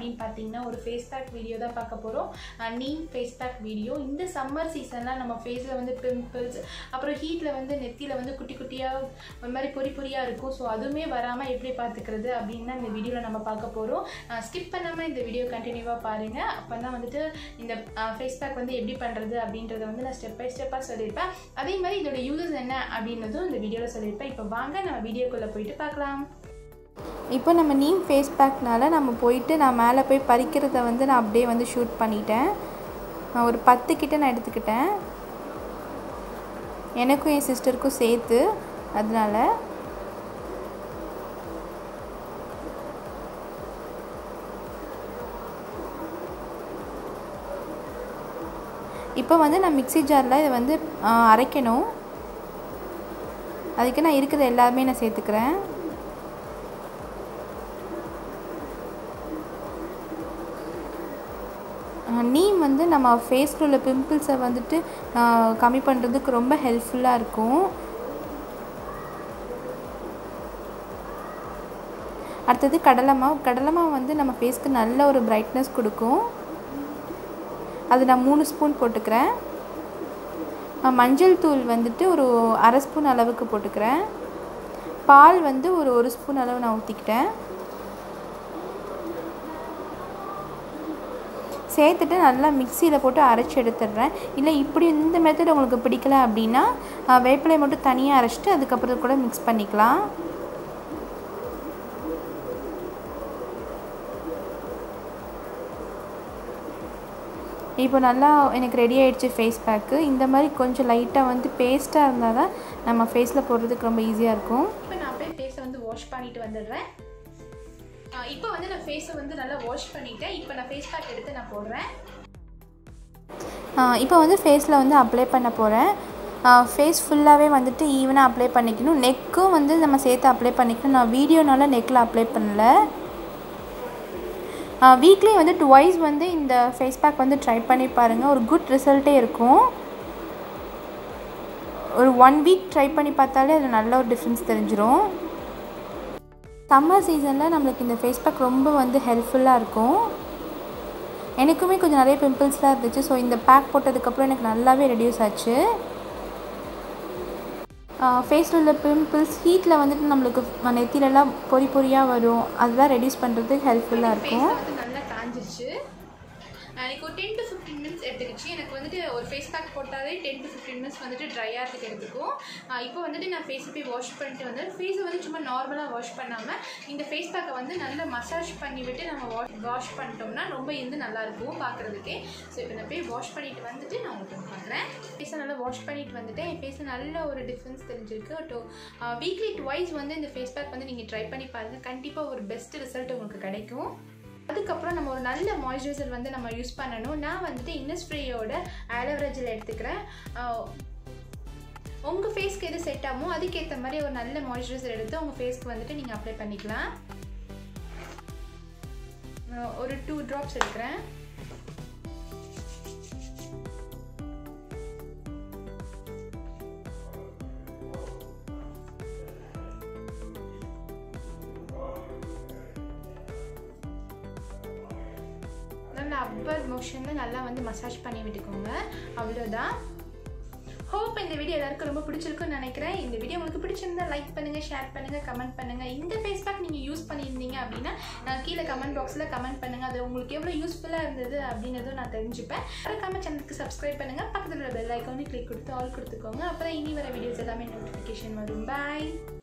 அப்படின்னு பார்த்தீங்கன்னா ஒரு ஃபேஸ் பேக் வீடியோ தான் பார்க்க போகிறோம் நீம் ஃபேஸ் பேக் வீடியோ இந்த சம்மர் சீசன்லாம் நம்ம ஃபேஸில் வந்து பிம்பிள்ஸ் அப்புறம் ஹீட்டில் வந்து நெத்தியில் வந்து குட்டி குட்டியாக ஒரு மாதிரி பொறி பொரியாக இருக்கும் ஸோ அதுவுமே வராமல் எப்படி பார்த்துக்கிறது அப்படின்னு தான் இந்த வீடியோவில் நம்ம பார்க்க போகிறோம் ஸ்கிப் பண்ணாமல் இந்த வீடியோ கண்டினியூவாக பாருங்கள் அப்போ தான் வந்துட்டு இந்த ஃபேஸ் பேக் வந்து எப்படி பண்ணுறது அப்படின்றத வந்து நான் ஸ்டெப் பை ஸ்டெப்பாக சொல்லியிருப்பேன் அதே மாதிரி இதோட யூசஸ் என்ன அப்படின்றதும் இந்த வீடியோவில் சொல்லியிருப்பேன் இப்போ வாங்க நம்ம வீடியோக்குள்ளே போயிட்டு பார்க்கலாம் இப்போ நம்ம நீம் ஃபேஸ் பேக்னால நம்ம போயிட்டு நான் மேலே போய் பறிக்கிறத வந்து நான் அப்படியே வந்து ஷூட் பண்ணிட்டேன் நான் ஒரு பத்து கிட்ட நான் எடுத்துக்கிட்டேன் எனக்கும் என் சிஸ்டருக்கும் சேர்த்து அதனால இப்போ வந்து நான் மிக்ஸி ஜாரில் இதை வந்து ஆ, அரைக்கணும் அதுக்கு நான் இருக்கிற எல்லாமே நான் சேர்த்துக்கிறேன் நீம் வந்து நம்ம ஃபேஸில் உள்ள பிம்பிள்ஸை வந்துட்டு ஆஹ், கம்மி பண்ணுறதுக்கு ரொம்ப ஹெல்ப்ஃபுல்லாக இருக்கும் அடுத்தது கடலை மாவு கடலை மாவு வந்து நம்ம ஃபேஸ்க்கு நல்ல ஒரு பிரைட்னஸ் கொடுக்கும் அது நான் மூணு ஸ்பூன் போட்டுக்கிறேன் ஆஹ், மஞ்சள் தூள் வந்துட்டு ஒரு அரை ஸ்பூன் அளவுக்கு போட்டுக்கிறேன் பால் வந்து ஒரு ஒரு ஸ்பூன் அளவு நான் ஊற்றிக்கிட்டேன் சேர்த்துட்டு நல்லா மிக்சியில் போட்டு அரைச்சி எடுத்துடுறேன் இல்லை இப்படி இந்த மெத்தட் உங்களுக்கு பிடிக்கல அப்படின்னா ஆஹ், வேப்பிலையை மட்டும் தனியாக அரைச்சிட்டு அதுக்கப்புறம் கூட மிக்ஸ் பண்ணிக்கலாம் இப்போ நல்லா எனக்கு ரெடி ஆயிடுச்சு ஃபேஸ் பேக்கு இந்த மாதிரி கொஞ்சம் லைட்டாக வந்து பேஸ்ட்டாக இருந்தால் தான் நம்ம ஃபேஸில் போடுறதுக்கு ரொம்ப ஈஸியாக இருக்கும் இப்போ நான் அப்படியே ஃபேஸை வந்து வாஷ் பண்ணிட்டு வந்துடுறேன் ஆஹ் இப்போ வந்து நான் ஃபேஸை வந்து நல்லா வாஷ் பண்ணிட்டேன் இப்போ நான் ஃபேஸ் பேக் எடுத்து நான் போடுறேன் இப்போ வந்து ஃபேஸில் வந்து அப்ளை பண்ண போகிறேன் ஃபேஸ் ஃபுல்லாகவே வந்துட்டு ஈவனாக அப்ளை பண்ணிக்கணும் நெக்கும் வந்து நம்ம சேர்த்து அப்ளை பண்ணிக்கணும் நான் வீடியோனால நெக்கில் அப்ளை பண்ணல வீக்லி வந்து டுவைஸ் வந்து இந்த ஃபேஸ் பேக் வந்து ட்ரை பண்ணி பாருங்கள் ஒரு குட் ரிசல்ட்டே இருக்கும் ஒரு ஒன் வீக் ட்ரை பண்ணி பார்த்தாலே அது நல்ல ஒரு டிஃப்ரென்ஸ் தெரிஞ்சிரும் சம்மர் சீசனில் நம்மளுக்கு இந்த ஃபேஸ் பேக் ரொம்ப வந்து ஹெல்ப்ஃபுல்லாக இருக்கும் எனக்குமே கொஞ்சம் நிறைய பிம்பிள்ஸ்லாம் இருந்துச்சு ஸோ இந்த பேக் போட்டதுக்கப்புறம் எனக்கு நல்லாவே ரெடியூஸ் ஆச்சு ஃபேஸில் உள்ள பிம்பிள்ஸ் ஹீட்டில் வந்துட்டு நம்மளுக்கு நெத்திலெல்லாம் பொறி பொறியாக வரும் அதெல்லாம் ரெடியூஸ் பண்ணுறதுக்கு ஹெல்ப்ஃபுல்லாக இருக்கும் ஃபேஸ் வந்து நல்லா காஞ்சிருச்சு எனக்கு ஒரு டென் டு ஃபிஃப்டீன் மினிட்ஸ் எடுத்துக்கிச்சு எனக்கு வந்துட்டு ஒரு ஃபேஸ் பேக் போட்டாலே டென் டு ஃபிஃப்டீன் மினிட்ஸ் வந்துட்டு ட்ரை ஆகிறதுக்கு எடுத்துக்கும் ஆஹ் இப்போ வந்துட்டு நான் ஃபேஸை போய் வாஷ் பண்ணிட்டு வந்து ஃபேஸை வந்து சும்மா நார்மலாக வாஷ் பண்ணாமல் இந்த ஃபேஸ் பேக்கை வந்து நல்லா மசாஜ் பண்ணி விட்டு நம்ம வாஷ் வாஷ் பண்ணிட்டோம்னா ரொம்ப வந்து நல்லா இருக்கும் பார்க்குறதுக்கே ஸோ இப்போ நான் போய் வாஷ் பண்ணிட்டு வந்துட்டு நான் உங்களுக்கு பார்க்குறேன் ஃபேஸை நல்லா வாஷ் பண்ணிட்டு வந்துட்டு என் ஃபேஸில் நல்ல ஒரு டிஃப்ரென்ஸ் தெரிஞ்சிருக்கு டோ வீக்லி டுவைஸ் வந்து இந்த ஃபேஸ் பேக் வந்து நீங்கள் ட்ரை பண்ணி பாருங்கள் கண்டிப்பாக ஒரு பெஸ்ட் ரிசல்ட் உங்களுக்கு கிடைக்கும் அதுக்கப்புறம் நம்ம ஒரு நல்ல மாய்ஸ்சரைசர் வந்து நம்ம யூஸ் பண்ணணும் நான் வந்துட்டு இன்னஸ்ஃப்ரீயோட ஆலோவேரா ஜெல் எடுத்துக்கிறேன் உங்கள் ஃபேஸ்க்கு எது செட் ஆகுமோ அதுக்கேற்ற மாதிரி ஒரு நல்ல மாய்ஸ்சரைசர் எடுத்து உங்கள் ஃபேஸ்க்கு வந்துட்டு நீங்கள் அப்ளை பண்ணிக்கலாம் நான் ஒரு டூ ட்ராப்ஸ் எடுக்கிறேன் நல்லா அப்பர் மோஷனில் நல்லா வந்து மசாஜ் பண்ணி விட்டுக்கோங்க அவ்வளோதான் ஹோப் இந்த வீடியோ எல்லாருக்கும் ரொம்ப பிடிச்சிருக்குன்னு நினைக்கிறேன் இந்த வீடியோ உங்களுக்கு பிடிச்சிருந்தா லைக் பண்ணுங்கள் ஷேர் பண்ணுங்கள் கமெண்ட் பண்ணுங்கள் இந்த ஃபேஸ் பேக் நீங்கள் யூஸ் பண்ணியிருந்தீங்க அப்படின்னா நான் கீழே கமெண்ட் பாக்ஸில் கமெண்ட் பண்ணுங்கள் அது உங்களுக்கு எவ்வளோ யூஸ்ஃபுல்லாக இருந்தது அப்படின்றதும் நான் தெரிஞ்சுப்பேன் மறக்காம சேனலுக்கு சப்ஸ்கிரைப் பண்ணுங்கள் பக்கத்தில் உள்ள பெல் ஐக்கானே கிளிக் கொடுத்து ஆல் கொடுத்துக்கோங்க அப்புறம் இனி வர வீடியோஸ் எல்லாமே நோட்டிஃபிகேஷன் வரும் பாய்